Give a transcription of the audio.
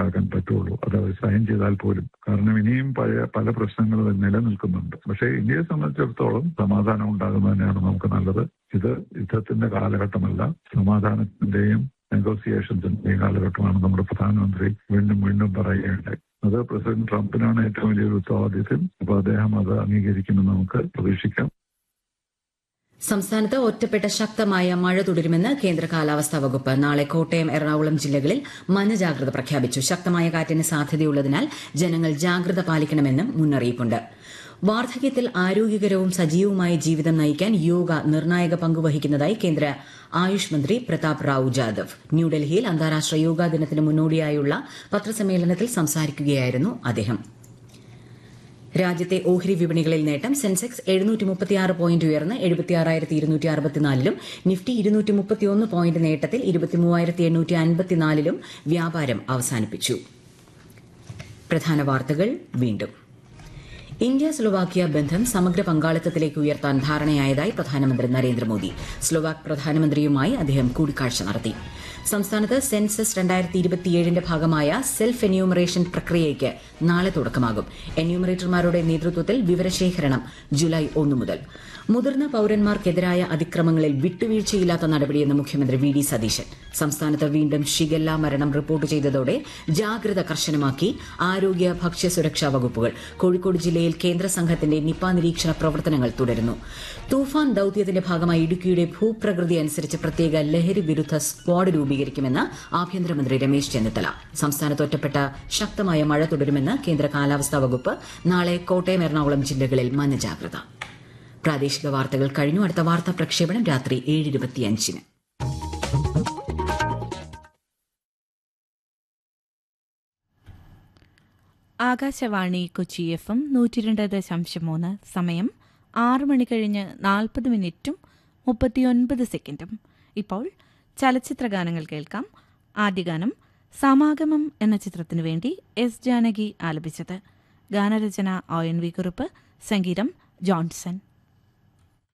നടപ്പാക്കാൻ പറ്റുള്ളൂ അത് അവർ സൈൻ ചെയ്താൽ പോലും കാരണം ഇനിയും പഴയ പല പ്രശ്നങ്ങളും നിലനിൽക്കുന്നുണ്ട് പക്ഷേ ഇന്ത്യയെ സംബന്ധിച്ചിടത്തോളം സമാധാനം ഉണ്ടാകുന്നത് തന്നെയാണ് നമുക്ക് നല്ലത് ഇത് യുദ്ധത്തിന്റെ കാലഘട്ടമല്ല സമാധാനത്തിന്റെയും നെഗോസിയേഷൻസിന്റെയും കാലഘട്ടമാണ് നമ്മുടെ പ്രധാനമന്ത്രി വീണ്ടും വീണ്ടും പറയുകയുണ്ടായി അത് പ്രസിഡന്റ് ട്രംപിനാണ് ഏറ്റവും വലിയൊരു ഉത്തരവാദിത്യം അപ്പൊ അദ്ദേഹം അത് അംഗീകരിക്കുമെന്ന് നമുക്ക് പ്രതീക്ഷിക്കാം സംസ്ഥാനത്ത് ഒറ്റപ്പെട്ട ശക്തമായ മഴ തുടരുമെന്ന് കേന്ദ്ര കാലാവസ്ഥാ വകുപ്പ് നാളെ കോട്ടയം എറണാകുളം ജില്ലകളിൽ മഞ്ഞ ജാഗ്രത പ്രഖ്യാപിച്ചു ശക്തമായ കാറ്റിന് സാധ്യതയുള്ളതിനാൽ ജനങ്ങൾ ജാഗ്രത പാലിക്കണമെന്നും മുന്നറിയിപ്പുണ്ട് വാർദ്ധക്യത്തിൽ ആരോഗ്യകരവും സജീവവുമായ ജീവിതം നയിക്കാൻ യോഗ നിർണായക പങ്കുവഹിക്കുന്നതായി കേന്ദ്ര ആയുഷ് മന്ത്രി പ്രതാപ് റാവു ജാദവ് ന്യൂഡൽഹിയിൽ അന്താരാഷ്ട്ര യോഗാ ദിനത്തിന് മുന്നോടിയായുള്ള പത്രസമ്മേളനത്തിൽ സംസാരിക്കുകയായിരുന്നു അദ്ദേഹം രാജ്യത്തെ ഓഹരി വിപണികളിൽ നേട്ടം സെൻസെക്സ് എഴുന്നൂറ്റി മുപ്പത്തിയാറ് പോയിന്റ് ഉയർന്ന് എഴുപത്തിയാറായിരത്തി ഇരുന്നൂറ്റി അറുപത്തിനാലിലും നിഫ്റ്റി ഇരുന്നൂറ്റി മുപ്പത്തിയൊന്ന് പോയിന്റ് നേട്ടത്തിൽ ഇരുപത്തിമൂവായിരത്തി എണ്ണൂറ്റി അൻപത്തിനാലിലും വ്യാപാരം അവസാനിപ്പിച്ചു പ്രധാന വാർത്തകൾ വീണ്ടും ഇന്ത്യ സ്ലൊവാക്യ ബന്ധം സമഗ്ര പങ്കാളിത്തത്തിലേക്ക് ഉയർത്താൻ ധാരണയായതായി പ്രധാനമന്ത്രി നരേന്ദ്രമോദി സ്ലൊവാക് പ്രധാനമന്ത്രിയുമായി അദ്ദേഹം കൂടിക്കാഴ്ച നടത്തി സംസ്ഥാനത്ത് സെൻസസ് രണ്ടായിരത്തി ഇരുപത്തിയേഴിന്റെ ഭാഗമായ സെൽഫ് എന്യൂമറേഷൻ പ്രക്രിയയ്ക്ക് നാളെ തുടക്കമാകും എന്യൂമറേറ്റർമാരുടെ നേതൃത്വത്തിൽ വിവരശേഖരണം ജൂലൈ ഒന്നു മുതൽ മുതിർന്ന പൌരന്മാർക്കെതിരായ അതിക്രമങ്ങളിൽ വിട്ടുവീഴ്ചയില്ലാത്ത നടപടിയെന്ന് മുഖ്യമന്ത്രി വി ഡി സതീശൻ സംസ്ഥാനത്ത് വീണ്ടും ഷിഗല്ല മരണം റിപ്പോർട്ട് ചെയ്തതോടെ ജാഗ്രത കർശനമാക്കി ആരോഗ്യ ഭക്ഷ്യസുരക്ഷാ വകുപ്പുകൾ കോഴിക്കോട് ജില്ലയിൽ കേന്ദ്ര സംഘത്തിന്റെ നിപ നിരീക്ഷണ പ്രവർത്തനങ്ങൾ തുടരുന്നു തൂഫാൻ ദൌത്യത്തിന്റെ ഭാഗമായി ഇടുക്കിയുടെ ഭൂപ്രകൃതി അനുസരിച്ച് പ്രത്യേക ലഹരി വിരുദ്ധ സ്ക്വാഡ് രൂപീകരിക്കുമെന്ന് ആഭ്യന്തരമന്ത്രി രമേശ് ചെന്നിത്തല സംസ്ഥാനത്ത് ഒറ്റപ്പെട്ട ശക്തമായ മഴ തുടരുമെന്ന് കേന്ദ്ര കാലാവസ്ഥാ വകുപ്പ് നാളെ കോട്ടയം എറണാകുളം ജില്ലകളിൽ മഞ്ഞ ജാഗ്രത പ്രാദേശിക വാർത്തകൾ കഴിഞ്ഞു അടുത്ത വാർത്താ പ്രക്ഷേപണം രാത്രി ഏഴ് ഇരുപത്തിയഞ്ചിന് ആകാശവാണി കൊച്ചി എഫ് എം നൂറ്റി രണ്ട് ദശാംശം മൂന്ന് സമയം ആറ് മണി കഴിഞ്ഞ് നാൽപ്പത് മിനിറ്റും മുപ്പത്തിയൊൻപത് സെക്കൻഡും ഇപ്പോൾ ചലച്ചിത്ര ഗാനങ്ങൾ കേൾക്കാം ആദ്യ ഗാനം സമാഗമം എന്ന ചിത്രത്തിനു വേണ്ടി എസ് ജാനകി ആലപിച്ചത് ഗാനരചന ഒ എൻ വി കുറുപ്പ് സംഗീതം ജോൺസൺ